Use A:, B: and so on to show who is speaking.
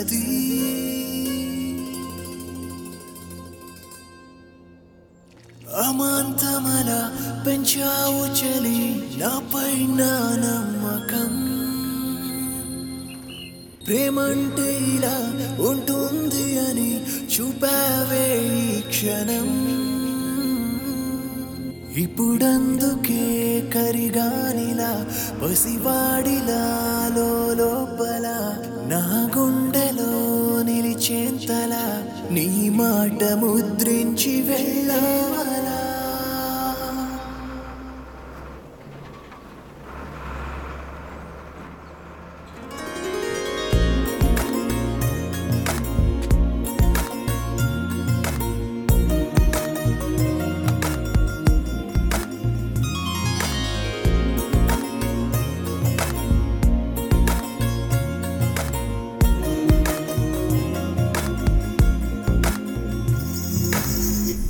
A: సంగతి అమాంతమల పెంచావు చలి నాపై నా నమ్మకం ప్రేమంటే ఇలా ఉంటుంది అని చూపావే ఈ క్షణం ఇప్పుడందుకే కరిగానిలా పసివాడిలా లోపల నా గుండెలో నిలిచేంతలా నీ మాట ముద్రించి వెళ్ళావలా